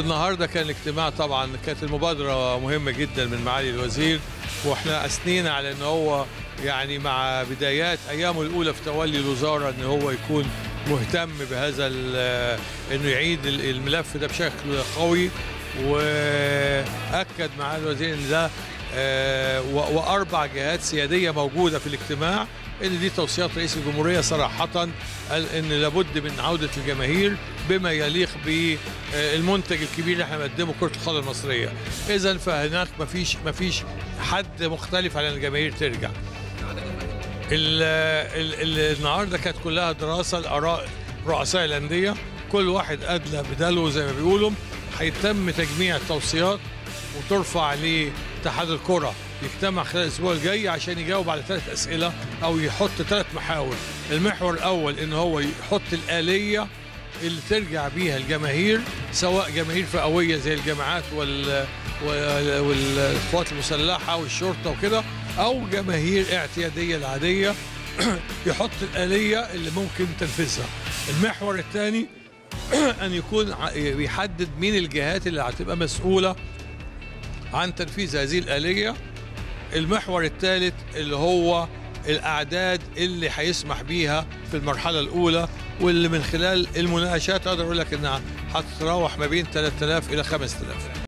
النهارده كان الاجتماع طبعا كانت المبادره مهمه جدا من معالي الوزير واحنا اثنينا على ان هو يعني مع بدايات ايامه الاولى في تولي الوزاره ان هو يكون مهتم بهذا ال- انه يعيد ال- الملف ده بشكل قوي واكد معالي الوزير ان ده آه، و- واربع جهات سياديه موجوده في الاجتماع ان دي توصيات رئيس الجمهوريه صراحه قال ان لابد من عوده الجماهير بما يليق بالمنتج الكبير اللي احنا بنقدمه كره القدم المصريه اذا فهناك مفيش مفيش حد مختلف على ان الجماهير ترجع ال ال ال النهارده كانت كلها دراسه لاراء رؤساء الانديه كل واحد ادلى بدلو زي ما بيقولوا هيتم تجميع التوصيات وترفع لاتحاد الكره يجتمع خلال الاسبوع الجاي عشان يجاوب على ثلاث اسئله او يحط ثلاث محاور المحور الاول ان هو يحط الاليه اللي ترجع بيها الجماهير سواء جماهير فئويه زي الجامعات وال وال- والقوات المسلحه والشرطه وكده او جماهير اعتياديه العاديه يحط الاليه اللي ممكن تنفذها المحور الثاني ان يكون ع- يحدد مين الجهات اللي هتبقى مسؤوله عن تنفيذ هذه الاليه المحور الثالث اللي هو الاعداد اللي هيسمح بيها في المرحله الاولى واللي من خلال المناقشات اقدر اقول لك انها هتتراوح ما بين 3000 الى 5000